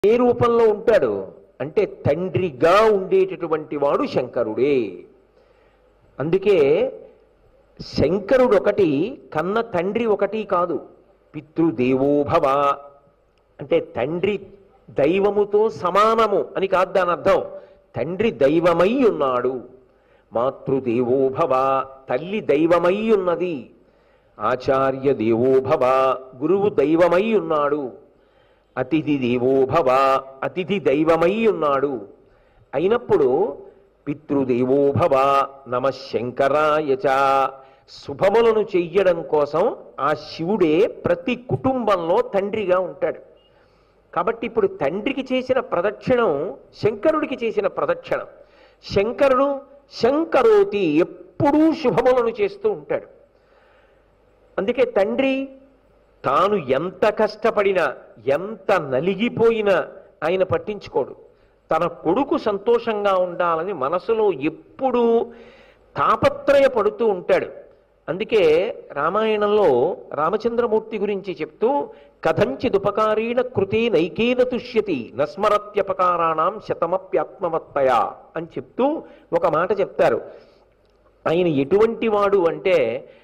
ఏ రూపంలో ఉంటాడు అంటే తండ్రిగా ఉండేటటువంటి వాడు శంకరుడే అందుకే శంకరుడు ఒకటి కన్న తండ్రి ఒకటి కాదు పితృదేవోభవ అంటే తండ్రి దైవముతో సమానము అని కాదు దాని అర్థం తండ్రి దైవమై ఉన్నాడు మాతృదేవోభవ తల్లి దైవమై ఉన్నది ఆచార్య దేవోభవ గురువు దైవమై ఉన్నాడు అతిథి దేవోభవ అతిథి దైవమై ఉన్నాడు అయినప్పుడు పితృదేవోభవ నమ శంకరాయ చ శుభములను చెయ్యడం కోసం ఆ శివుడే ప్రతి కుటుంబంలో తండ్రిగా ఉంటాడు కాబట్టి ఇప్పుడు తండ్రికి చేసిన ప్రదక్షిణం శంకరుడికి చేసిన ప్రదక్షిణం శంకరుడు శంకరోతి ఎప్పుడూ శుభములను చేస్తూ ఉంటాడు అందుకే తండ్రి తాను ఎంత కష్టపడినా ఎంత నలిగిపోయినా ఆయన పట్టించుకోడు తన కొడుకు సంతోషంగా ఉండాలని మనసులో ఎప్పుడూ తాపత్రయపడుతూ ఉంటాడు అందుకే రామాయణంలో రామచంద్రమూర్తి గురించి చెప్తూ కథంచిదుపకారీణ కృతే నైకేన తుష్యతి నస్మరత్యపకారాణం శతమప్యాత్మవత్తయ అని చెప్తూ ఒక మాట చెప్తారు ఆయన ఎటువంటి వాడు అంటే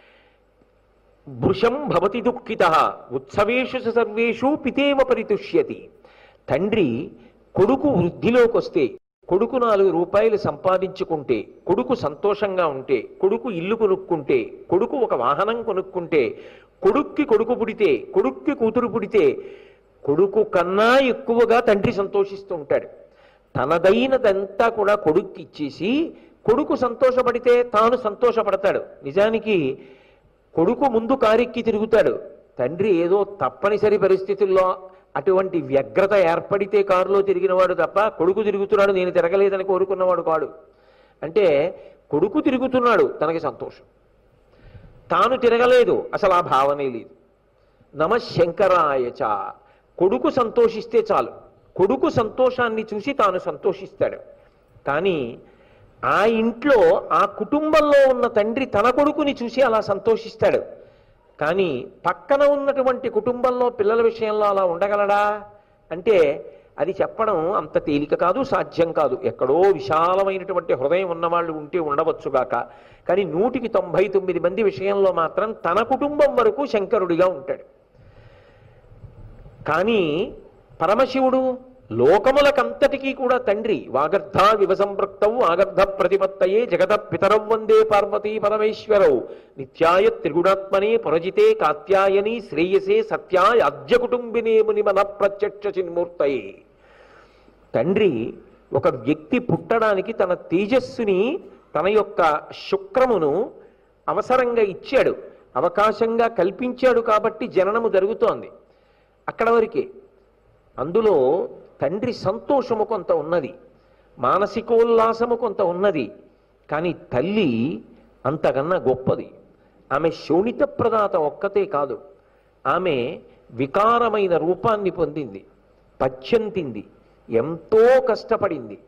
భృశం భవతి దుఃఖిత ఉత్సవేషు స సర్వేషు పితేవ పరితుష్యతి తండ్రి కొడుకు వృద్ధిలోకి వస్తే కొడుకు నాలుగు రూపాయలు సంపాదించుకుంటే కొడుకు సంతోషంగా ఉంటే కొడుకు ఇల్లు కొనుక్కుంటే కొడుకు ఒక వాహనం కొనుక్కుంటే కొడుక్కి కొడుకు పుడితే కొడుక్కి కూతురు పుడితే కొడుకు కన్నా ఎక్కువగా తండ్రి సంతోషిస్తూ ఉంటాడు తనదైనదంతా కూడా కొడుక్కి ఇచ్చేసి కొడుకు సంతోషపడితే తాను సంతోషపడతాడు నిజానికి కొడుకు ముందు కారెక్కి తిరుగుతాడు తండ్రి ఏదో తప్పనిసరి పరిస్థితుల్లో అటువంటి వ్యగ్రత ఏర్పడితే కారులో తిరిగినవాడు తప్ప కొడుకు తిరుగుతున్నాడు నేను తిరగలేదని కోరుకున్నవాడు కాడు అంటే కొడుకు తిరుగుతున్నాడు తనకి సంతోషం తాను తిరగలేదు అసలు ఆ భావనే లేదు నమ శంకరాయచ కొడుకు సంతోషిస్తే చాలు కొడుకు సంతోషాన్ని చూసి తాను సంతోషిస్తాడు కానీ ఆ ఇంట్లో ఆ కుటుంబంలో ఉన్న తండ్రి తన కొడుకుని చూసి అలా సంతోషిస్తాడు కానీ పక్కన ఉన్నటువంటి కుటుంబంలో పిల్లల విషయంలో అలా ఉండగలడా అంటే అది చెప్పడం అంత తేలిక కాదు సాధ్యం కాదు ఎక్కడో విశాలమైనటువంటి హృదయం ఉన్నవాళ్ళు ఉంటే ఉండవచ్చుగాక కానీ నూటికి తొంభై తొమ్మిది మంది విషయంలో మాత్రం తన కుటుంబం వరకు శంకరుడిగా ఉంటాడు కానీ పరమశివుడు లోకములకంతటికీ కూడా తండ్రి వాగర్ధ వివసంపృక్తౌ ఆగర్ధ ప్రతిపత్తయే జగత పితరౌ వందే పార్వతీ పరమేశ్వరౌ నిత్యాయ త్రిగుణాత్మనే పురజితే కాత్యాయని శ్రేయసే సత్యాయ అద్య కుటుంబినే ముని మన ప్రత్యక్ష చిన్మూర్తయే తండ్రి ఒక వ్యక్తి పుట్టడానికి తన తేజస్సుని తన యొక్క శుక్రమును అవసరంగా ఇచ్చాడు అవకాశంగా కల్పించాడు కాబట్టి జననము జరుగుతోంది అక్కడ వరకే అందులో తండ్రి సంతోషము కొంత ఉన్నది మానసికోల్లాసము కొంత ఉన్నది కానీ తల్లి అంతకన్నా గొప్పది ఆమె శోణిత ప్రదాత ఒక్కతే కాదు ఆమె వికారమైన రూపాన్ని పొందింది పచ్చంతింది ఎంతో కష్టపడింది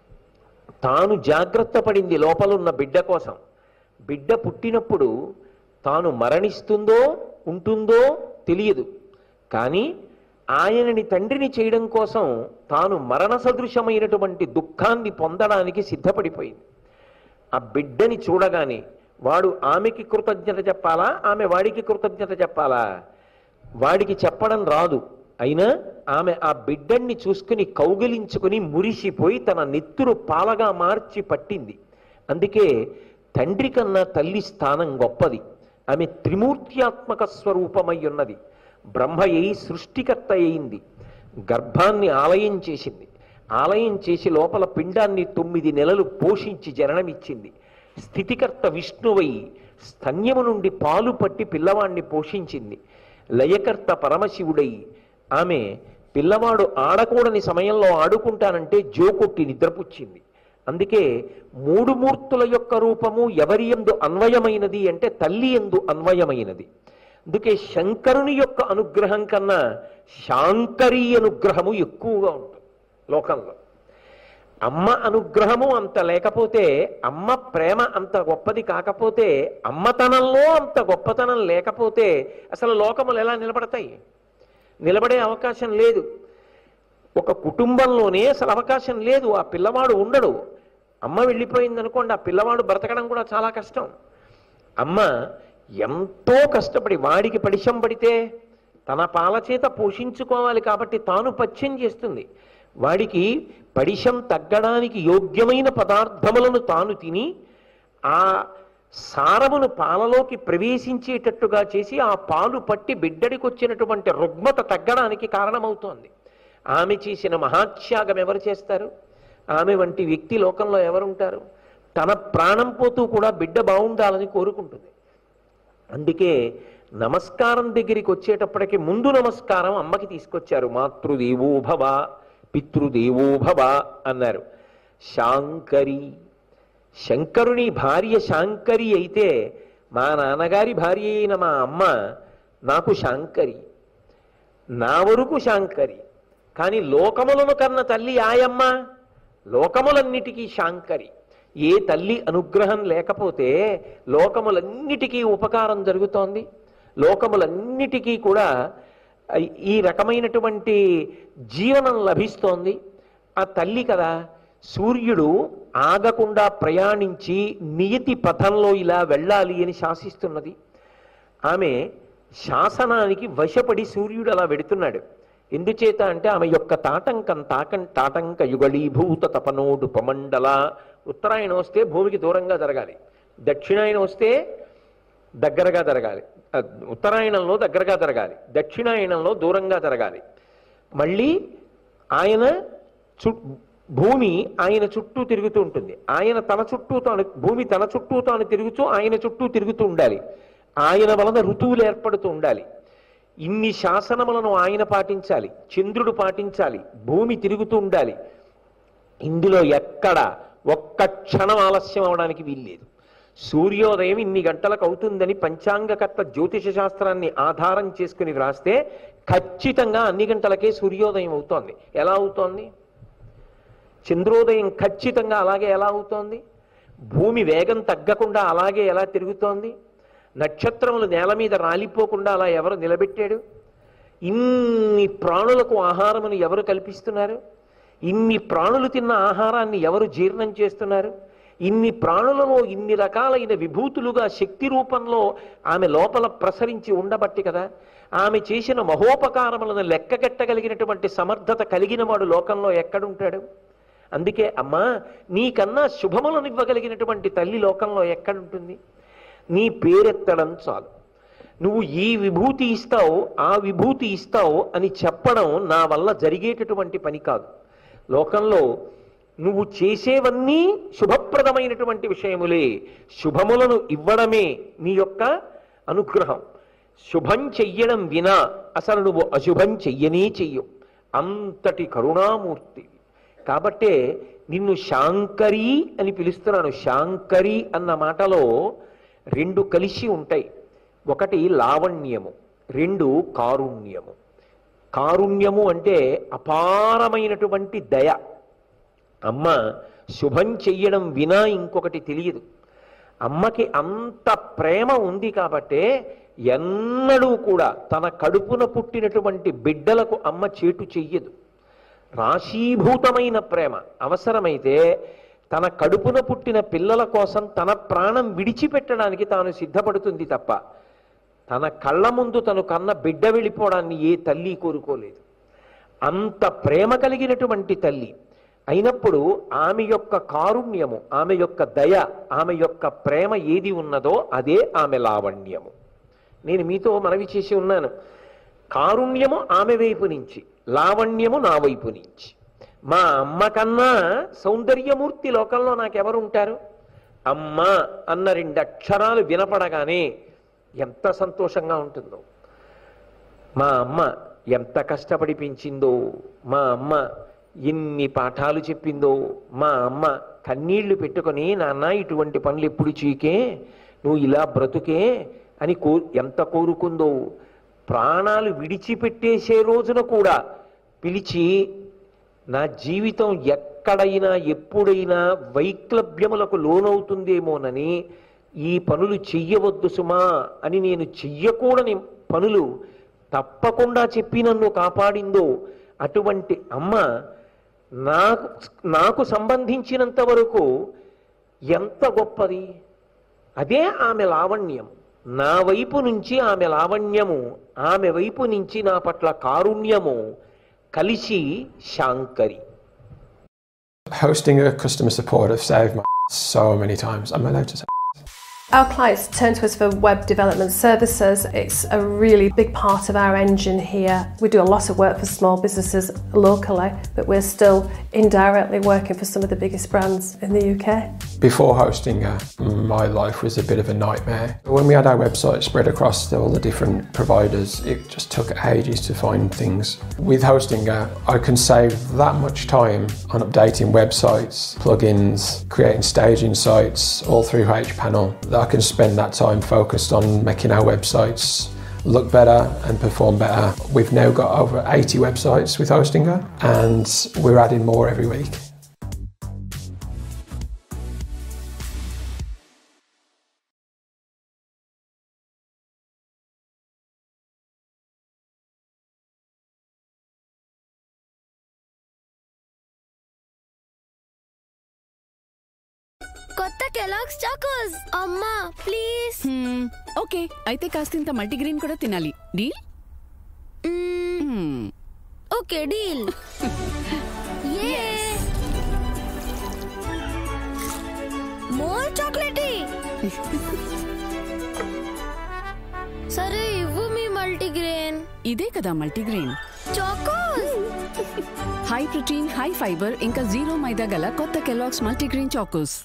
తాను జాగ్రత్త పడింది లోపలున్న బిడ్డ కోసం బిడ్డ పుట్టినప్పుడు తాను మరణిస్తుందో ఉంటుందో తెలియదు కానీ ఆయనని తండ్రిని చేయడం కోసం తాను మరణ సదృశమైనటువంటి దుఃఖాన్ని పొందడానికి సిద్ధపడిపోయింది ఆ బిడ్డని చూడగానే వాడు ఆమెకి కృతజ్ఞత చెప్పాలా ఆమె వాడికి కృతజ్ఞత చెప్పాలా వాడికి చెప్పడం రాదు అయినా ఆమె ఆ బిడ్డన్ని చూసుకుని కౌగిలించుకుని మురిసిపోయి తన నెత్తురు పాలగా మార్చి పట్టింది అందుకే తండ్రి కన్నా తల్లి స్థానం గొప్పది ఆమె త్రిమూర్త్యాత్మక స్వరూపమై ఉన్నది బ్రహ్మయ్యి సృష్టికర్త అయింది గర్భాన్ని ఆలయం చేసింది ఆలయం చేసి లోపల పిండాన్ని తొమ్మిది నెలలు పోషించి జననమిచ్చింది స్థితికర్త విష్ణువై స్తన్యము నుండి పాలు పట్టి పిల్లవాణ్ణి పోషించింది లయకర్త పరమశివుడై ఆమె పిల్లవాడు ఆడకూడని సమయంలో ఆడుకుంటానంటే జోకొట్టి నిద్రపుచ్చింది అందుకే మూడు మూర్తుల యొక్క రూపము ఎవరి ఎందు అన్వయమైనది అంటే తల్లి ఎందు అన్వయమైనది అందుకే శంకరుని యొక్క అనుగ్రహం కన్నా శాంకరీ అనుగ్రహము ఎక్కువగా ఉంటుంది లోకంలో అమ్మ అనుగ్రహము అంత లేకపోతే అమ్మ ప్రేమ అంత గొప్పది కాకపోతే అమ్మతనంలో అంత గొప్పతనం లేకపోతే అసలు లోకములు ఎలా నిలబడతాయి నిలబడే అవకాశం లేదు ఒక కుటుంబంలోనే అసలు అవకాశం లేదు ఆ పిల్లవాడు ఉండడు అమ్మ వెళ్ళిపోయింది అనుకోండి ఆ పిల్లవాడు బ్రతకడం కూడా చాలా కష్టం అమ్మ ఎంతో కష్టపడి వాడికి పడిశం పడితే తన పాల చేత పోషించుకోవాలి కాబట్టి తాను పచ్చం చేస్తుంది వాడికి పడిశం తగ్గడానికి యోగ్యమైన పదార్థములను తాను తిని ఆ సారమును పాలలోకి ప్రవేశించేటట్టుగా చేసి ఆ పాలు పట్టి బిడ్డడికి వచ్చినటువంటి రుగ్మత తగ్గడానికి కారణమవుతోంది ఆమె చేసిన మహాత్యాగం ఎవరు చేస్తారు ఆమె వంటి వ్యక్తి లోకంలో ఎవరుంటారు తన ప్రాణం పోతూ కూడా బిడ్డ బాగుండాలని కోరుకుంటుంది అందుకే నమస్కారం దగ్గరికి వచ్చేటప్పటికి ముందు నమస్కారం అమ్మకి తీసుకొచ్చారు మాతృదేవో భవ పితృదేవో భవ అన్నారు శాంకరి శంకరుని భార్య శాంకరి అయితే మా నాన్నగారి భార్య అయిన మా అమ్మ నాకు శాంకరి నా వరకు శాంకరి కానీ లోకములను కన్న తల్లి ఆయమ్మ లోకములన్నిటికీ శాంకరి ఏ తల్లి అనుగ్రహం లేకపోతే లోకములన్నిటికీ ఉపకారం జరుగుతోంది లోకములన్నిటికీ కూడా ఈ రకమైనటువంటి జీవనం లభిస్తోంది ఆ తల్లి కదా సూర్యుడు ఆగకుండా ప్రయాణించి నియతి పథంలో ఇలా వెళ్ళాలి అని శాసిస్తున్నది ఆమె శాసనానికి వశపడి సూర్యుడు అలా వెడుతున్నాడు ఎందుచేత అంటే ఆమె యొక్క తాటంకం తాకం తాటంక యుగళీభూత తపనోడు పమండల ఉత్తరాయణం వస్తే భూమికి దూరంగా జరగాలి దక్షిణాయనం వస్తే దగ్గరగా జరగాలి ఆ, ఉత్తరాయణంలో దగ్గరగా జరగాలి దక్షిణాయనంలో దూరంగా జరగాలి మళ్ళీ ఆయన చు భూమి ఆయన చుట్టూ తిరుగుతూ ఉంటుంది ఆయన తన చుట్టూ తాను భూమి తన చుట్టూ తాను తిరుగుతూ ఆయన చుట్టూ తిరుగుతూ ఉండాలి ఆయన వలన ఋతువులు ఏర్పడుతూ ఉండాలి ఇన్ని శాసనములను ఆయన పాటించాలి చంద్రుడు పాటించాలి భూమి తిరుగుతూ ఉండాలి ఇందులో ఎక్కడ ఒక్క క్షణం ఆలస్యం అవడానికి వీల్లేదు సూర్యోదయం ఇన్ని గంటలకు అవుతుందని పంచాంగకర్త జ్యోతిష శాస్త్రాన్ని ఆధారం చేసుకుని వ్రాస్తే ఖచ్చితంగా అన్ని గంటలకే సూర్యోదయం అవుతోంది ఎలా అవుతోంది చంద్రోదయం ఖచ్చితంగా అలాగే ఎలా అవుతోంది భూమి వేగం తగ్గకుండా అలాగే ఎలా తిరుగుతోంది నక్షత్రములు నేల మీద రాలిపోకుండా అలా ఎవరు నిలబెట్టాడు ఇన్ని ప్రాణులకు ఆహారమును ఎవరు కల్పిస్తున్నారు ఇన్ని ప్రాణులు తిన్న ఆహారాన్ని ఎవరు జీర్ణం చేస్తున్నారు ఇన్ని ప్రాణులలో ఇన్ని రకాలైన విభూతులుగా శక్తి రూపంలో ఆమె లోపల ప్రసరించి ఉండబట్టి కదా ఆమె చేసిన మహోపకారములను లెక్కగట్టగలిగినటువంటి సమర్థత కలిగిన వాడు లోకంలో ఎక్కడుంటాడు అందుకే అమ్మా నీకన్నా శుభములను ఇవ్వగలిగినటువంటి తల్లి లోకంలో ఎక్కడుంటుంది నీ పేరెత్తడం చాలు నువ్వు ఈ విభూతి ఇస్తావు ఆ విభూతి ఇస్తావు అని చెప్పడం నా వల్ల జరిగేటటువంటి పని కాదు లోకంలో నువ్వు చేసేవన్నీ శుభప్రదమైనటువంటి విషయములే శుభములను ఇవ్వడమే నీ యొక్క అనుగ్రహం శుభం చెయ్యడం వినా అసలు నువ్వు అశుభం చెయ్యనే చెయ్యవు అంతటి కరుణామూర్తి కాబట్టే నిన్ను శాంకరి అని పిలుస్తున్నాను శాంకరి అన్న మాటలో రెండు కలిసి ఉంటాయి ఒకటి లావణ్యము రెండు కారుణ్యము కారుణ్యము అంటే అపారమైనటువంటి దయ అమ్మ శుభం చెయ్యడం వినా ఇంకొకటి తెలియదు అమ్మకి అంత ప్రేమ ఉంది కాబట్టే ఎన్నడూ కూడా తన కడుపున పుట్టినటువంటి బిడ్డలకు అమ్మ చేటు చెయ్యదు రాశీభూతమైన ప్రేమ అవసరమైతే తన కడుపున పుట్టిన పిల్లల కోసం తన ప్రాణం విడిచిపెట్టడానికి తాను సిద్ధపడుతుంది తప్ప తన కళ్ళ ముందు తను కన్న బిడ్డ వెళ్ళిపోవడాన్ని ఏ తల్లి కోరుకోలేదు అంత ప్రేమ కలిగినటువంటి తల్లి అయినప్పుడు ఆమె యొక్క కారుణ్యము ఆమె యొక్క దయ ఆమె యొక్క ప్రేమ ఏది ఉన్నదో అదే ఆమె లావణ్యము నేను మీతో మనవి చేసి ఉన్నాను కారుణ్యము ఆమె వైపు నుంచి లావణ్యము నా వైపు నుంచి మా అమ్మ కన్నా సౌందర్యమూర్తి లోకంలో నాకెవరు ఉంటారు అమ్మ అన్న రెండు అక్షరాలు వినపడగానే ఎంత సంతోషంగా ఉంటుందో మా అమ్మ ఎంత కష్టపడి పెంచిందో మా అమ్మ ఎన్ని పాఠాలు చెప్పిందో మా అమ్మ కన్నీళ్లు పెట్టుకొని నాన్న ఇటువంటి పనులు ఎప్పుడు చీకే నువ్వు ఇలా బ్రతుకే అని కో ఎంత కోరుకుందో ప్రాణాలు విడిచిపెట్టేసే రోజున కూడా పిలిచి నా జీవితం ఎక్కడైనా ఎప్పుడైనా వైక్లభ్యములకు లోనవుతుందేమోనని ఈ పనులు చెయ్యవద్దు సుమా అని నేను చెయ్యకూడని పనులు తప్పకుండా చెప్పి నన్ను కాపాడిందో అటువంటి అమ్మ నాకు నాకు సంబంధించినంత వరకు ఎంత గొప్పది అదే ఆమె లావణ్యం నా వైపు నుంచి ఆమె లావణ్యము ఆమె వైపు నుంచి నా పట్ల కారుణ్యము కలిసి Shankari Hosting a customer support have saved my so many times. I'm allowed to say. Our clients turn to us for web development services. It's a really big part of our engine here. We do a lot of work for small businesses locally, but we're still indirectly working for some of the biggest brands in the UK. Before hosting, uh, my life was a bit of a nightmare. When we had our website spread across all the different providers, it just took ages to find things. With hosting, uh, I can save that much time on updating websites, plugins, creating staging sites, all through HPanel. That I can spend that time focused on making our websites look better and perform better. We've now got over 80 websites with Hostinger, and we're adding more every week. కొత్త Kellogg's Chocos అమ్మా please hmm, okay అయితే కాస్తింత multigrain కూడా తినాలి deal హ్మ్, okay deal more chocolatey సరే ఇవ్వు మీ multigrain ఇదే కదా multigrain Chocos high protein high fibre ఇంకా జీరో మైదా గల కొత్త కెలాగ్స్ మల్టీగ్రెయిన్ చాకోస్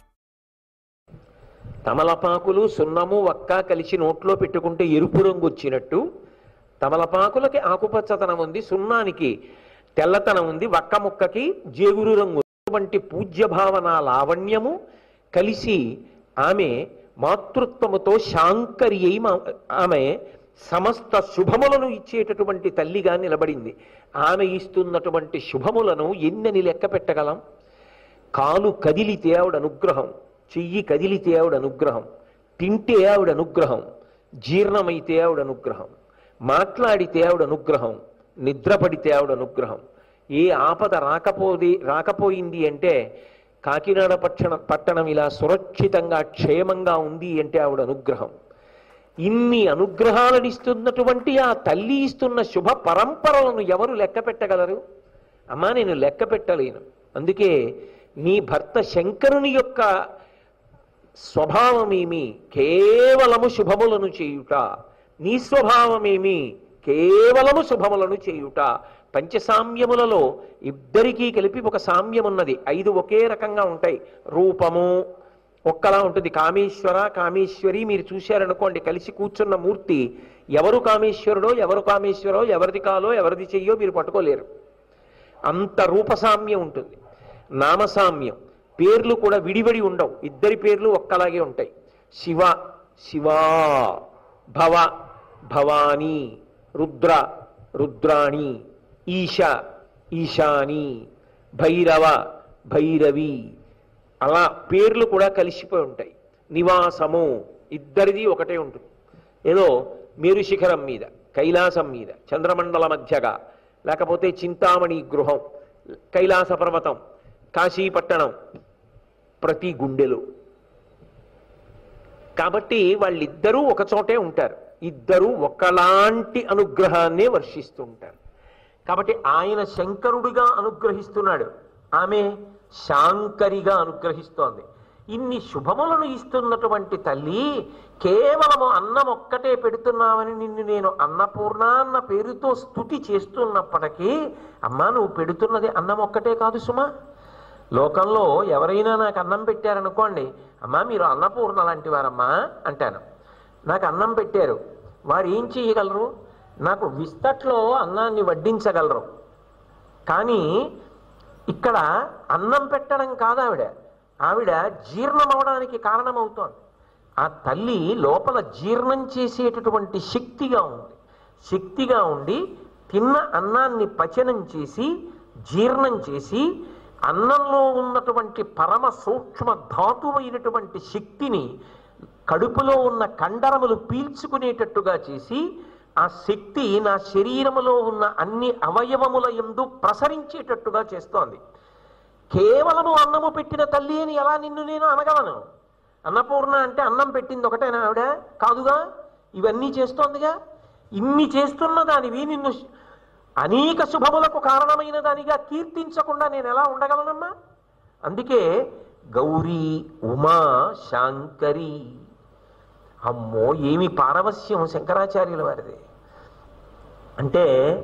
తమలపాకులు సున్నము వక్క కలిసి నోట్లో పెట్టుకుంటే ఎరుపు రంగు వచ్చినట్టు తమలపాకులకి ఆకుపచ్చతనం ఉంది సున్నానికి తెల్లతనం ఉంది వక్క ముక్కకి జేగురు రంగు వంటి పూజ్య భావన లావణ్యము కలిసి ఆమె మాతృత్వముతో శాంకరి అయి మా- ఆమె సమస్త శుభములను ఇచ్చేటటువంటి తల్లిగా నిలబడింది ఆమె ఇస్తున్నటువంటి శుభములను ఎన్నని లెక్క పెట్టగలం కాలు కదిలితే ఆవిడ అనుగ్రహం చెయ్యి కదిలితే ఆవిడ అనుగ్రహం తింటే ఆవిడ అనుగ్రహం జీర్ణమైతే ఆవిడ అనుగ్రహం మాట్లాడితే ఆవిడ అనుగ్రహం నిద్రపడితే ఆవిడ అనుగ్రహం ఏ ఆపద రాకపోది రాకపోయింది అంటే కాకినాడ పట్టణ పట్టణం ఇలా సురక్షితంగా క్షేమంగా ఉంది అంటే ఆవిడ అనుగ్రహం ఇన్ని అనుగ్రహాలను ఇస్తున్నటువంటి ఆ తల్లి ఇస్తున్న శుభ పరంపరలను ఎవరు లెక్క పెట్టగలరు అమ్మా నేను లెక్క పెట్టలేను అందుకే నీ భర్త శంకరుని యొక్క స్వభావమేమి కేవలము శుభములను చేయుట నీ స్వభావమేమి కేవలము శుభములను చేయుట పంచసామ్యములలో ఇద్దరికీ కలిపి ఒక సామ్యం ఉన్నది ఐదు ఒకే రకంగా ఉంటాయి రూపము ఒక్కలా ఉంటుంది కామేశ్వర కామేశ్వరి మీరు చూశారనుకోండి కలిసి కూర్చున్న మూర్తి ఎవరు కామేశ్వరుడో ఎవరు కామేశ్వరో ఎవరిది కాలో ఎవరిది చెయ్యో మీరు పట్టుకోలేరు అంత రూపసామ్యం ఉంటుంది నామసామ్యం పేర్లు కూడా విడివడి ఉండవు ఇద్దరి పేర్లు ఒక్కలాగే ఉంటాయి శివ శివా భవ భవానీ రుద్ర రుద్రాణి ఈశ ఈశాని భైరవ భైరవి అలా పేర్లు కూడా కలిసిపోయి ఉంటాయి నివాసము ఇద్దరిది ఒకటే ఉంటుంది ఏదో మేరు శిఖరం మీద కైలాసం మీద చంద్రమండల మధ్యగా లేకపోతే చింతామణి గృహం కైలాస పర్వతం కాశీపట్టణం ప్రతి గుండెలో కాబట్టి వాళ్ళిద్దరూ ఒక చోటే ఉంటారు ఇద్దరూ ఒకలాంటి అనుగ్రహాన్నే వర్షిస్తూ ఉంటారు కాబట్టి ఆయన శంకరుడిగా అనుగ్రహిస్తున్నాడు ఆమె శాంకరిగా అనుగ్రహిస్తోంది ఇన్ని శుభములను ఇస్తున్నటువంటి తల్లి కేవలము అన్నం ఒక్కటే పెడుతున్నావని నిన్ను నేను అన్నపూర్ణ అన్న పేరుతో స్థుతి చేస్తున్నప్పటికీ అమ్మా నువ్వు పెడుతున్నది అన్నం ఒక్కటే కాదు సుమా లోకంలో ఎవరైనా నాకు అన్నం పెట్టారనుకోండి అమ్మా మీరు అన్నపూర్ణ లాంటి వారమ్మా అంటాను నాకు అన్నం పెట్టారు వారు ఏం చేయగలరు నాకు విస్తట్లో అన్నాన్ని వడ్డించగలరు కానీ ఇక్కడ అన్నం పెట్టడం కాదు ఆవిడ ఆవిడ జీర్ణం అవడానికి కారణమవుతోంది ఆ తల్లి లోపల జీర్ణం చేసేటటువంటి శక్తిగా ఉంది శక్తిగా ఉండి తిన్న అన్నాన్ని పచనం చేసి జీర్ణం చేసి అన్నంలో ఉన్నటువంటి పరమ సూక్ష్మ ధాతువైనటువంటి శక్తిని కడుపులో ఉన్న కండరములు పీల్చుకునేటట్టుగా చేసి ఆ శక్తి నా శరీరములో ఉన్న అన్ని అవయవముల ఎందు ప్రసరించేటట్టుగా చేస్తోంది కేవలము అన్నము పెట్టిన తల్లి అని ఎలా నిన్ను నేను అనగలను అన్నపూర్ణ అంటే అన్నం పెట్టింది ఒకటేనా ఆవిడ కాదుగా ఇవన్నీ చేస్తోందిగా ఇన్ని చేస్తున్న దానివి నిన్ను అనేక శుభములకు కారణమైన దానిగా కీర్తించకుండా నేను ఎలా ఉండగలనమ్మా అందుకే గౌరీ ఉమా శాంకరి అమ్మో ఏమి పారవస్యం శంకరాచార్యుల వారిది అంటే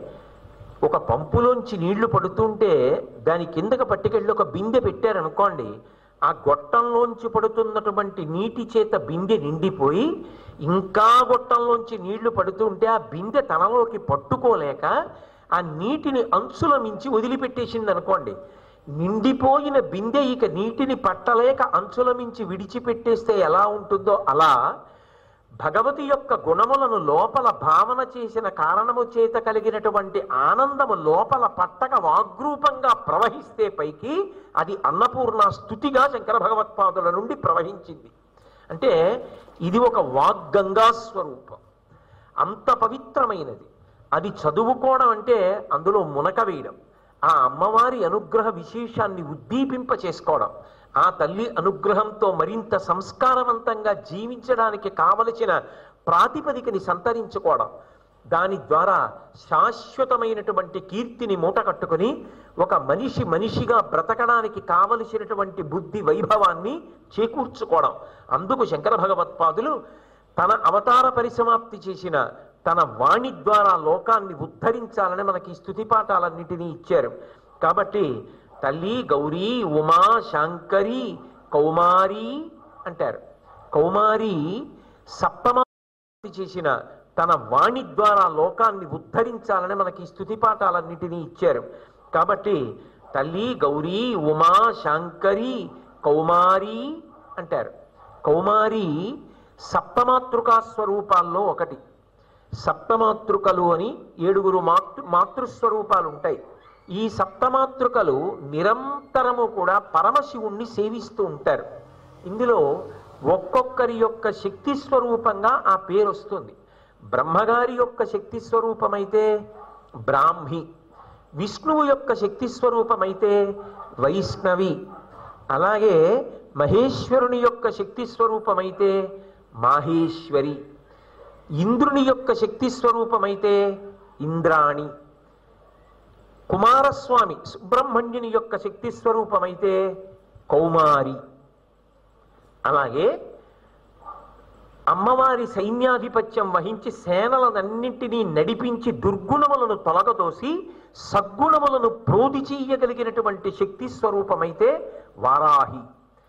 ఒక పంపులోంచి నీళ్లు పడుతుంటే దాని కిందకి పట్టుకెళ్ళి ఒక బిందె పెట్టారనుకోండి ఆ గొట్టంలోంచి పడుతున్నటువంటి నీటి చేత బిందె నిండిపోయి ఇంకా గొట్టంలోంచి నీళ్లు పడుతుంటే ఆ బిందె తనలోకి పట్టుకోలేక ఆ నీటిని అంచుల మించి వదిలిపెట్టేసింది అనుకోండి నిండిపోయిన బిందె ఇక నీటిని పట్టలేక అంచుల మించి విడిచిపెట్టేస్తే ఎలా ఉంటుందో అలా భగవతి యొక్క గుణములను లోపల భావన చేసిన కారణము చేత కలిగినటువంటి ఆనందము లోపల పట్టక వాగ్రూపంగా ప్రవహిస్తే పైకి అది అన్నపూర్ణ స్థుతిగా శంకర భగవత్పాదుల నుండి ప్రవహించింది అంటే ఇది ఒక వాగ్గంగా స్వరూపం అంత పవిత్రమైనది అది చదువుకోవడం అంటే అందులో మునక వేయడం ఆ అమ్మవారి అనుగ్రహ విశేషాన్ని ఉద్దీపింప చేసుకోవడం ఆ తల్లి అనుగ్రహంతో మరింత సంస్కారవంతంగా జీవించడానికి కావలసిన ప్రాతిపదికని సంతరించుకోవడం దాని ద్వారా శాశ్వతమైనటువంటి కీర్తిని మూట కట్టుకుని ఒక మనిషి మనిషిగా బ్రతకడానికి కావలసినటువంటి బుద్ధి వైభవాన్ని చేకూర్చుకోవడం అందుకు శంకర భగవత్పాదులు తన అవతార పరిసమాప్తి చేసిన తన వాణి ద్వారా లోకాన్ని ఉద్ధరించాలని మనకి ఈ స్థుతి పాఠాలన్నిటినీ ఇచ్చారు కాబట్టి తల్లి గౌరీ ఉమా శాంకరి కౌమారి అంటారు కౌమారి సప్తమాప్తి చేసిన తన వాణి ద్వారా లోకాన్ని ఉద్ధరించాలని మనకి ఈ స్థుతి పాఠాలన్నిటినీ ఇచ్చారు కాబట్టి తల్లి గౌరీ ఉమా శాంకరి కౌమారి అంటారు కౌమారి సప్తమాతృకా స్వరూపాల్లో ఒకటి సప్తమాతృకలు అని ఏడుగురు మాతృ మాతృస్వరూపాలు ఉంటాయి ఈ సప్తమాతృకలు నిరంతరము కూడా పరమశివుణ్ణి సేవిస్తూ ఉంటారు ఇందులో ఒక్కొక్కరి యొక్క శక్తి స్వరూపంగా ఆ పేరు వస్తుంది బ్రహ్మగారి యొక్క శక్తి స్వరూపమైతే బ్రాహ్మి విష్ణువు యొక్క శక్తి స్వరూపమైతే వైష్ణవి అలాగే మహేశ్వరుని యొక్క శక్తి స్వరూపమైతే మాహేశ్వరి ఇంద్రుని యొక్క శక్తి స్వరూపమైతే ఇంద్రాణి కుమారస్వామి సుబ్రహ్మణ్యుని యొక్క శక్తి స్వరూపమైతే కౌమారి అలాగే అమ్మవారి సైన్యాధిపత్యం వహించి సేనలనన్నింటినీ నడిపించి దుర్గుణములను తొలగదోసి సద్గుణములను ప్రోధి చెయ్యగలిగినటువంటి శక్తి స్వరూపమైతే వారాహి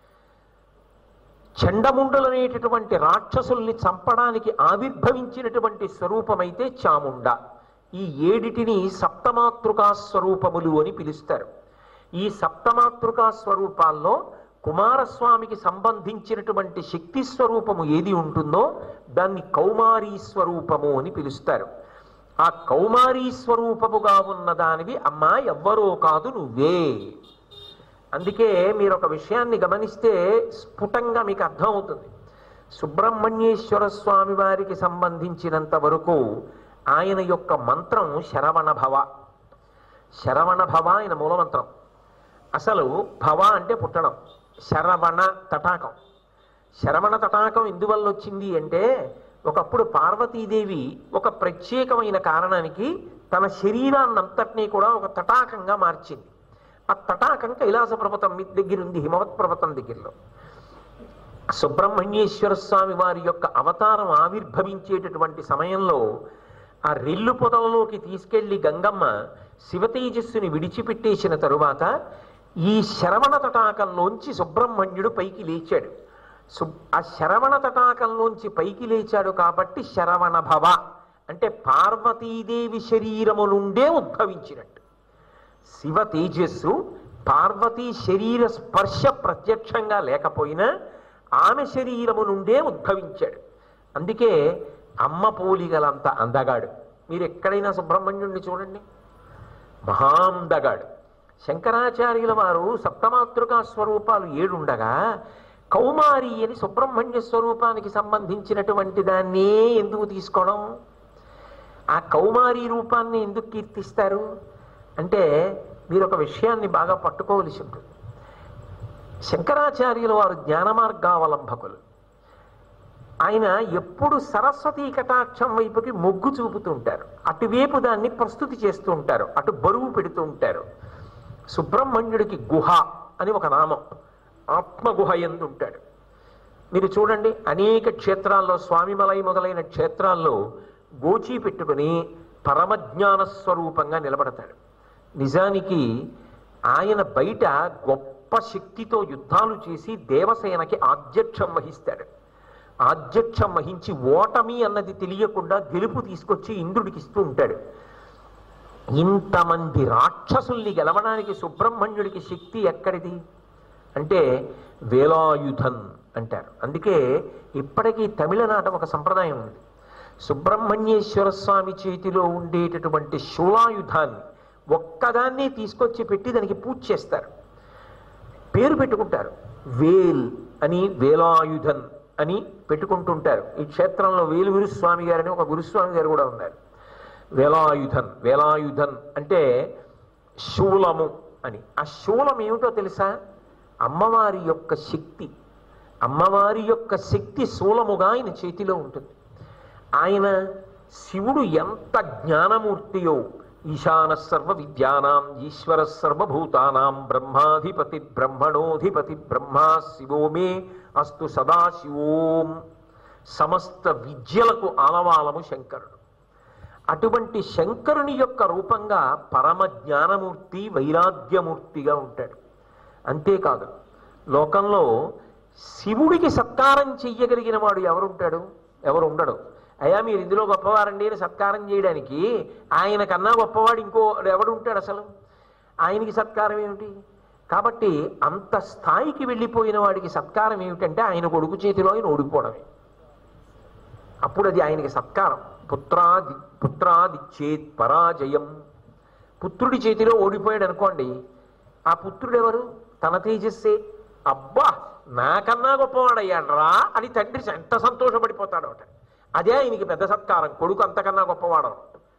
చండముండలనేటటువంటి రాక్షసుల్ని చంపడానికి ఆవిర్భవించినటువంటి స్వరూపమైతే చాముండ ఈ ఏడిటిని సప్తమాతృకా స్వరూపములు అని పిలుస్తారు ఈ సప్తమాతృకా స్వరూపాల్లో కుమారస్వామికి సంబంధించినటువంటి శక్తి స్వరూపము ఏది ఉంటుందో దాన్ని కౌమారీ స్వరూపము అని పిలుస్తారు ఆ కౌమారీ స్వరూపముగా ఉన్న దానివి అమ్మా ఎవ్వరో కాదు నువ్వే అందుకే మీరు ఒక విషయాన్ని గమనిస్తే స్ఫుటంగా మీకు అర్థమవుతుంది సుబ్రహ్మణ్యేశ్వర స్వామి వారికి సంబంధించినంత వరకు ఆయన యొక్క మంత్రం శరవణ భవ శరవణ భవ ఆయన మూలమంత్రం అసలు భవ అంటే పుట్టడం శరవణ తటాకం శరవణ తటాకం ఎందువల్ల వచ్చింది అంటే ఒకప్పుడు పార్వతీదేవి ఒక ప్రత్యేకమైన కారణానికి తన శరీరాన్నంతటినీ కూడా ఒక తటాకంగా మార్చింది ఆ తటాకం కైలాస పర్వతం మీ దగ్గర ఉంది హిమవత్ పర్వతం దగ్గరలో సుబ్రహ్మణ్యేశ్వర స్వామి వారి యొక్క అవతారం ఆవిర్భవించేటటువంటి సమయంలో ఆ రెల్లు పొదలలోకి తీసుకెళ్లి గంగమ్మ శివతేజస్సుని విడిచిపెట్టేసిన తరువాత ఈ శరవణ తటాకంలోంచి సుబ్రహ్మణ్యుడు పైకి లేచాడు సు- ఆ శరవణ తటాకంలోంచి పైకి లేచాడు కాబట్టి శరవణ భవ అంటే పార్వతీదేవి శరీరము నుండే ఉద్భవించినట్టు శివ తేజస్సు పార్వతీ శరీర స్పర్శ ప్రత్యక్షంగా లేకపోయినా ఆమె శరీరము నుండే ఉద్భవించాడు అందుకే అమ్మ పోలిగలంత అందగాడు మీరు ఎక్కడైనా సుబ్రహ్మణ్యుడిని చూడండి మహాందగాడు శంకరాచార్యుల వారు సప్తమాతృకా స్వరూపాలు ఏడుండగా కౌమారి అని సుబ్రహ్మణ్య స్వరూపానికి సంబంధించినటువంటి దాన్నే ఎందుకు తీసుకోవడం ఆ కౌమారి రూపాన్ని ఎందుకు కీర్తిస్తారు అంటే మీరు ఒక విషయాన్ని బాగా పట్టుకోవలసి ఉంటుంది శంకరాచార్యుల వారు జ్ఞాన మార్గావలంబకులు ఆయన ఎప్పుడు సరస్వతీ కటాక్షం వైపుకి మొగ్గు చూపుతూ ఉంటారు అటువైపు దాన్ని ప్రస్తుతి చేస్తూ ఉంటారు అటు బరువు పెడుతూ ఉంటారు సుబ్రహ్మణ్యుడికి గుహ అని ఒక నామం ఆత్మగుహ ఎందు ఉంటాడు మీరు చూడండి అనేక క్షేత్రాల్లో స్వామిమలై మొదలైన క్షేత్రాల్లో గోచి పెట్టుకుని పరమజ్ఞాన స్వరూపంగా నిలబడతాడు నిజానికి ఆయన బయట గొప్ప శక్తితో యుద్ధాలు చేసి దేవసేనకి ఆధ్యక్షం వహిస్తాడు ఆధ్యక్షం వహించి ఓటమి అన్నది తెలియకుండా గెలుపు తీసుకొచ్చి ఇంద్రుడికి ఇస్తూ ఉంటాడు ఇంతమంది రాక్షసుల్ని గెలవడానికి సుబ్రహ్మణ్యుడికి శక్తి ఎక్కడిది అంటే వేలాయుధన్ అంటారు అందుకే ఇప్పటికీ తమిళనాట ఒక సంప్రదాయం ఉంది సుబ్రహ్మణ్యేశ్వర స్వామి చేతిలో ఉండేటటువంటి శూలాయుధాన్ని ఒక్కదాన్ని తీసుకొచ్చి పెట్టి దానికి పూజ చేస్తారు పేరు పెట్టుకుంటారు వేల్ అని వేలాయుధన్ అని పెట్టుకుంటుంటారు ఈ క్షేత్రంలో వేలు గురుస్వామి గారని ఒక గురుస్వామి గారు కూడా ఉన్నారు వేలాయుధన్ వేలాయుధన్ అంటే శూలము అని ఆ శూలం ఏమిటో తెలుసా అమ్మవారి యొక్క శక్తి అమ్మవారి యొక్క శక్తి శూలముగా ఆయన చేతిలో ఉంటుంది ఆయన శివుడు ఎంత జ్ఞానమూర్తియో ఈశాన సర్వ విద్యానాం ఈశ్వర సర్వభూతానాం బ్రహ్మాధిపతి బ్రహ్మణోధిపతి బ్రహ్మా శివో మే అస్తు సదాశివోం సమస్త విద్యలకు ఆలవాలము శంకరుడు అటువంటి శంకరుని యొక్క రూపంగా పరమ జ్ఞానమూర్తి వైరాగ్యమూర్తిగా ఉంటాడు అంతేకాదు లోకంలో శివుడికి సత్కారం చెయ్యగలిగిన వాడు ఎవరుంటాడు ఎవరు ఉండడు అయ్యా మీరు ఇందులో గొప్పవారండి అని సత్కారం చేయడానికి ఆయన కన్నా గొప్పవాడు ఇంకో ఎవడు ఉంటాడు అసలు ఆయనకి సత్కారం ఏమిటి కాబట్టి అంత స్థాయికి వెళ్ళిపోయిన వాడికి సత్కారం ఏమిటంటే ఆయన కొడుకు చేతిలో ఆయన ఓడిపోవడమే అప్పుడు అది ఆయనకి సత్కారం పుత్రాది పుత్రాదిచ్చేత్ పరాజయం పుత్రుడి చేతిలో ఓడిపోయాడు అనుకోండి ఆ పుత్రుడు ఎవరు తన తేజస్సే అబ్బా నాకన్నా గొప్పవాడయ్యాడ్రా అని తండ్రి ఎంత సంతోషపడిపోతాడు ఒకటి అదే ఆయనకి పెద్ద సత్కారం కొడుకు అంతకన్నా గొప్పవాడు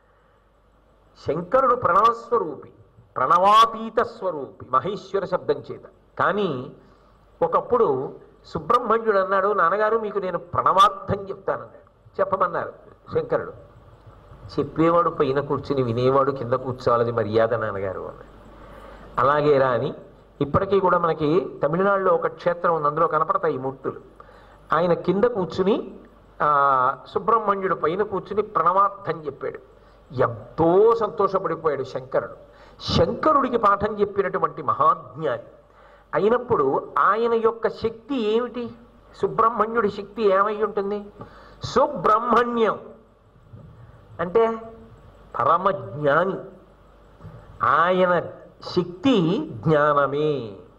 శంకరుడు ప్రణవస్వరూపి ప్రణవాతీత స్వరూపి మహేశ్వర శబ్దం చేత కానీ ఒకప్పుడు సుబ్రహ్మణ్యుడు అన్నాడు నాన్నగారు మీకు నేను ప్రణవార్థం చెప్తానన్నాడు చెప్పమన్నారు శంకరుడు చెప్పేవాడు పైన కూర్చుని వినేవాడు కింద కూర్చోవాలని మర్యాద నాన్నగారు అన్నాడు అలాగేరా అని ఇప్పటికీ కూడా మనకి తమిళనాడులో ఒక క్షేత్రం ఉంది అందులో కనపడతాయి ఈ మూర్తులు ఆయన కింద కూర్చుని ఆ, సుబ్రహ్మణ్యుడు పైన కూర్చుని ప్రణవార్థం చెప్పాడు ఎంతో సంతోషపడిపోయాడు శంకరుడు శంకరుడికి పాఠం చెప్పినటువంటి మహాజ్ఞాని అయినప్పుడు ఆయన యొక్క శక్తి ఏమిటి సుబ్రహ్మణ్యుడి శక్తి ఏమై ఉంటుంది సుబ్రహ్మణ్యం అంటే పరమజ్ఞాని ఆయన శక్తి జ్ఞానమే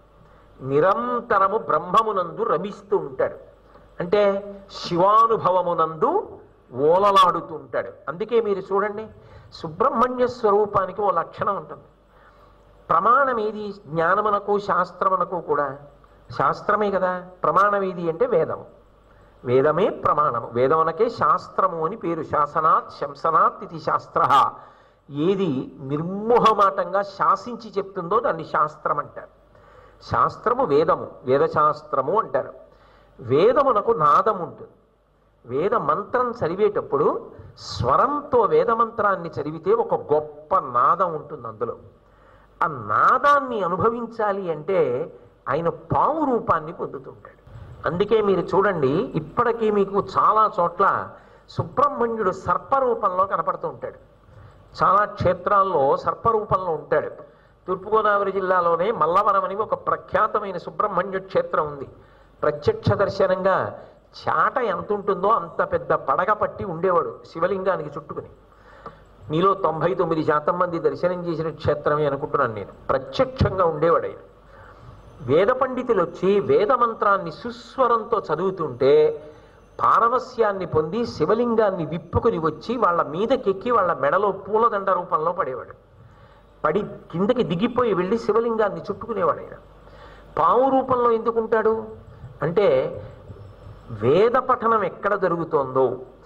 నిరంతరము బ్రహ్మమునందు రమిస్తూ ఉంటాడు అంటే శివానుభవమునందు ఓలలాడుతూ ఉంటాడు అందుకే మీరు చూడండి సుబ్రహ్మణ్య స్వరూపానికి ఓ లక్షణం ఉంటుంది ప్రమాణం ఏది జ్ఞానమునకు శాస్త్రమునకు కూడా శాస్త్రమే కదా ప్రమాణం ఏది అంటే వేదము వేదమే ప్రమాణము వేదమునకే శాస్త్రము అని పేరు శాసనాత్ శంసనాత్ ఇది శాస్త్ర ఏది నిర్మోహమాటంగా శాసించి చెప్తుందో దాన్ని శాస్త్రం అంటారు శాస్త్రము వేదము వేదశాస్త్రము అంటారు వేదమునకు నాదం ఉంటుంది వేద మంత్రం చదివేటప్పుడు స్వరంతో వేద మంత్రాన్ని చదివితే ఒక గొప్ప నాదం ఉంటుంది అందులో ఆ నాదాన్ని అనుభవించాలి అంటే ఆయన పాము రూపాన్ని పొందుతుంటాడు అందుకే మీరు చూడండి ఇప్పటికీ మీకు చాలా చోట్ల సుబ్రహ్మణ్యుడు సర్పరూపంలో కనపడుతూ ఉంటాడు చాలా క్షేత్రాల్లో సర్పరూపంలో ఉంటాడు తూర్పుగోదావరి జిల్లాలోనే మల్లవరం అని ఒక ప్రఖ్యాతమైన సుబ్రహ్మణ్య క్షేత్రం ఉంది ప్రత్యక్ష దర్శనంగా చాట ఎంత ఉంటుందో అంత పెద్ద పడగ పట్టి ఉండేవాడు శివలింగానికి చుట్టుకుని మీలో తొంభై తొమ్మిది శాతం మంది దర్శనం చేసిన క్షేత్రమే అనుకుంటున్నాను నేను ప్రత్యక్షంగా ఉండేవాడు ఆయన వేద పండితులు వచ్చి వేద మంత్రాన్ని సుస్వరంతో చదువుతుంటే పారవస్యాన్ని పొంది శివలింగాన్ని విప్పుకొని వచ్చి వాళ్ళ మీదకెక్కి వాళ్ళ మెడలో పూలదండ రూపంలో పడేవాడు పడి కిందకి దిగిపోయి వెళ్ళి శివలింగాన్ని చుట్టుకునేవాడు ఆయన పాము రూపంలో ఎందుకుంటాడు అంటే వేద పఠనం ఎక్కడ జరుగుతోందో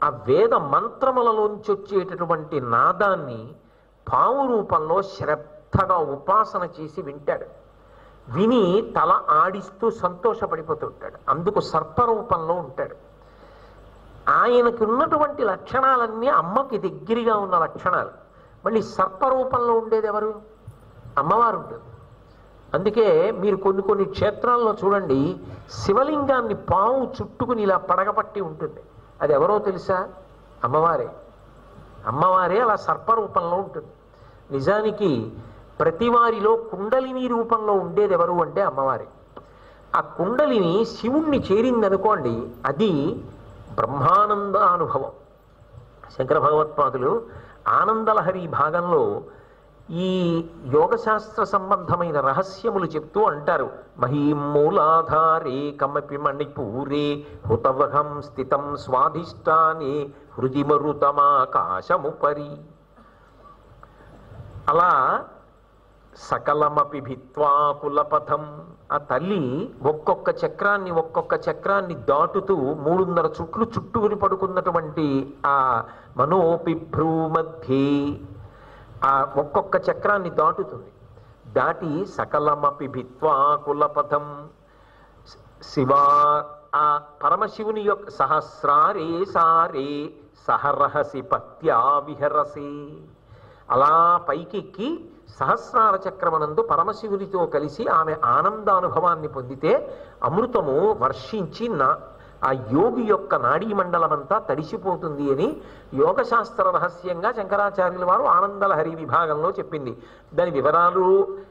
ఆ వేద మంత్రములలోంచి వచ్చేటటువంటి నాదాన్ని పాము రూపంలో శ్రద్ధగా ఉపాసన చేసి వింటాడు విని తల ఆడిస్తూ సంతోషపడిపోతుంటాడు అందుకు సర్పరూపంలో ఉంటాడు ఆయనకు ఉన్నటువంటి లక్షణాలన్నీ అమ్మకి దగ్గరగా ఉన్న లక్షణాలు మళ్ళీ సర్పరూపంలో ఉండేది ఎవరు అమ్మవారు ఉంటుంది అందుకే మీరు కొన్ని కొన్ని క్షేత్రాల్లో చూడండి శివలింగాన్ని పాము చుట్టుకుని ఇలా పడగపట్టి ఉంటుంది అది ఎవరో తెలుసా అమ్మవారే అమ్మవారే అలా సర్పరూపంలో ఉంటుంది నిజానికి ప్రతి వారిలో కుండలిని రూపంలో ఉండేది ఎవరు అంటే అమ్మవారే ఆ కుండలిని శివుణ్ణి చేరిందనుకోండి అది బ్రహ్మానంద అనుభవం శంకర భగవత్పాదులు ఆనందలహరి భాగంలో ఈ యోగశాస్త్ర సంబంధమైన రహస్యములు చెప్తూ అంటారు మహీమూలాధారే కమపి మణిపూరే హుతవహం స్థితం స్వాధిష్టానే హృదిమరుతమాకాశముపరి అలా సకలమపి భిత్వాకులపథం ఆ తల్లి ఒక్కొక్క చక్రాన్ని ఒక్కొక్క చక్రాన్ని దాటుతూ మూడున్నర చుట్లు చుట్టుకుని పడుకున్నటువంటి ఆ మనోపిభ్రూ మధ్యే ఆ ఒక్కొక్క చక్రాన్ని దాటుతుంది దాటి సకలమపి భిత్వాకులపథం శివా ఆ పరమశివుని యొక్క సహస్రారే సారే సహరహసి పత్యా విహరసి అలా పైకెక్కి సహస్రార చక్రమనందు పరమశివునితో కలిసి ఆమె ఆనందానుభవాన్ని పొందితే అమృతము వర్షించి నా ఆ యోగి యొక్క నాడీ మండలమంతా తడిసిపోతుంది అని యోగశాస్త్ర రహస్యంగా శంకరాచార్యుల వారు ఆనందలహరి విభాగంలో చెప్పింది దాని వివరాలు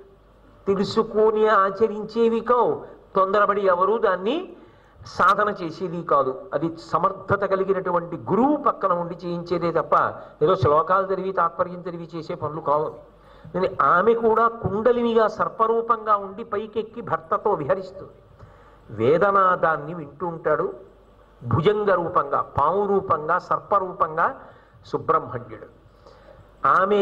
తెలుసుకొని ఆచరించేవి కావు తొందరపడి ఎవరు దాన్ని సాధన చేసేది కాదు అది సమర్థత కలిగినటువంటి గురువు పక్కన ఉండి చేయించేదే తప్ప ఏదో శ్లోకాలు తెలివి తాత్పర్యం తెలివి చేసే పనులు కావు అవి. నేను ఆమె కూడా కుండలినిగా సర్పరూపంగా ఉండి పైకెక్కి భర్తతో విహరిస్తుంది వేదనాదాన్ని వింటూ ఉంటాడు భుజంగ రూపంగా పాము రూపంగా సర్పరూపంగా సుబ్రహ్మణ్యుడు ఆమె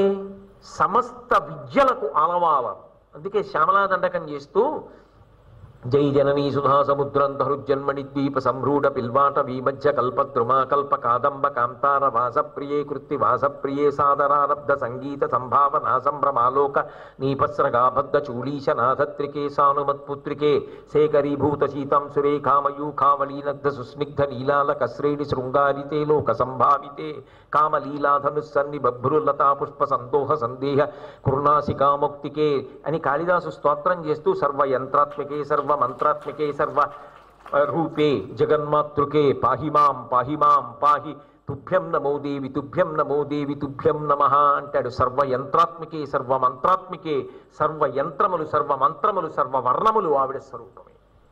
సమస్త విద్యలకు ఆలవాలం అందుకే శ్యామలాదండకం చేస్తూ జై జననీ సుధా సముద్రం తరుజన్మణి ద్వీప సంరూఢ పిల్వాట వీమధ్య కల్పద్రుమా కల్ప కాదంబ కాంతార వాసప్రియే కృత్తి వాసప్రియే సాదరారబ్ధ సంగీత సంభావనా సంభ్రమాలోక నీపస్రగాబద్ధ చూళీశ నాథత్రికే సానుమత్పుత్రికే శేఖరీభూత శీతాం సురేఖామయూఖామలీనగ్ధ సుస్నిగ్ధ నీలాలక శ్రేణి శృంగారితే లోక సంభావితే కామలీలాధనుస్సన్ని బభ్రులతా పుష్ప సందోహ సందేహ కృణాసికాముక్తికే అని కాళిదాసు స్తోత్రం చేస్తూ సర్వ యంత్రాత్మికే సర్వ మంత్రాత్మికే సర్వ రూపే జగన్మాతృకే పాహిమాం పాహిమాం పాహి తుభ్యం నమో దేవి తుభ్యం నమో దేవి తుభ్యం నమ అంటాడు సర్వ యంత్రాత్మికే సర్వ మంత్రాత్మికే సర్వ యంత్రములు సర్వ మంత్రములు సర్వ వర్ణములు ఆవిడ స్వరూపమే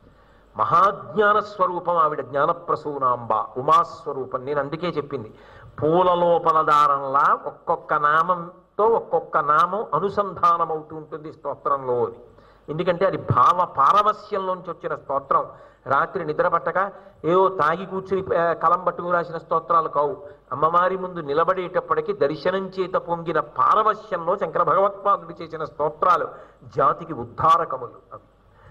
మహాజ్ఞాన స్వరూపం ఆవిడ జ్ఞానప్రసూనాంబ ఉమాస్వరూపం నేను అందుకే చెప్పింది పూల లోపల దారంలా ఒక్కొక్క నామంతో ఒక్కొక్క నామం అనుసంధానం అవుతూ ఉంటుంది స్తోత్రంలో అని ఎందుకంటే అది భావ పారవస్యంలోంచి వచ్చిన స్తోత్రం రాత్రి నిద్ర పట్టక ఏవో తాగి కూర్చుని ఆ, కలం పట్టుకు రాసిన స్తోత్రాలు కావు అమ్మవారి ముందు నిలబడేటప్పటికి దర్శనం చేత పొంగిన పారవస్యంలో శంకర భగవత్పాదుడు చేసిన స్తోత్రాలు జాతికి ఉద్ధారకములు అవి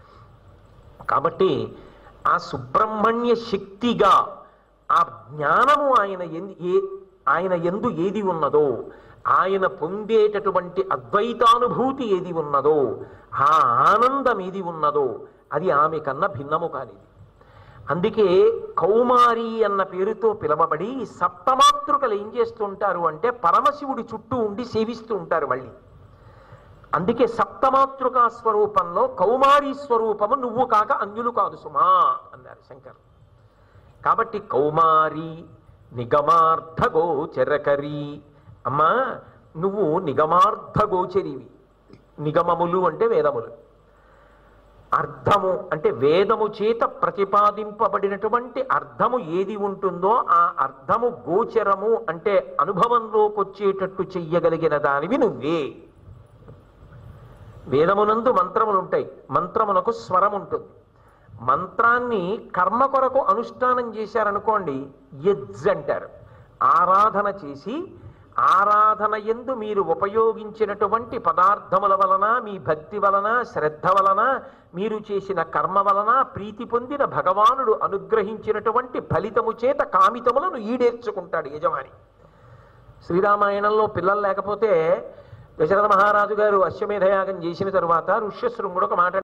కాబట్టి ఆ సుబ్రహ్మణ్య శక్తిగా ఆ జ్ఞానము ఆయన ఎందు ఏ ఆయన ఎందు ఏది ఉన్నదో ఆయన పొందేటటువంటి అద్వైతానుభూతి ఏది ఉన్నదో ఆ ఆనందం ఏది ఉన్నదో అది ఆమె కన్నా భిన్నము కానిది అందుకే కౌమారి అన్న పేరుతో పిలవబడి సప్తమాతృకలు ఏం చేస్తుంటారు అంటే పరమశివుడి చుట్టూ ఉండి సేవిస్తూ ఉంటారు మళ్ళీ అందుకే సప్తమాతృకా స్వరూపంలో కౌమారీ స్వరూపము నువ్వు కాక అన్యులు కాదు సుమా అన్నారు శంకర్ కాబట్టి కౌమారి నిగమార్థ గోచరకరి అమ్మా నువ్వు నిగమార్థ గోచరివి నిగమములు అంటే వేదములు అర్థము అంటే వేదము చేత ప్రతిపాదింపబడినటువంటి అర్థము ఏది ఉంటుందో ఆ అర్థము గోచరము అంటే అనుభవంలోకి వచ్చేటట్టు చెయ్యగలిగిన దానివి నువ్వే వేదమునందు మంత్రములు ఉంటాయి మంత్రమునకు స్వరం ఉంటుంది మంత్రాన్ని కర్మ కొరకు అనుష్ఠానం చేశారనుకోండి యజ్జ్ అంటారు ఆరాధన చేసి ఆరాధన ఎందు మీరు ఉపయోగించినటువంటి పదార్థముల వలన మీ భక్తి వలన శ్రద్ధ వలన మీరు చేసిన కర్మ వలన ప్రీతి పొందిన భగవానుడు అనుగ్రహించినటువంటి ఫలితము చేత కామితములను ఈడేర్చుకుంటాడు యజమాని శ్రీరామాయణంలో పిల్లలు లేకపోతే దశరథ మహారాజు గారు అశ్వమేధయాగం చేసిన తరువాత ఋష్యశృంగుడు ఒక మాట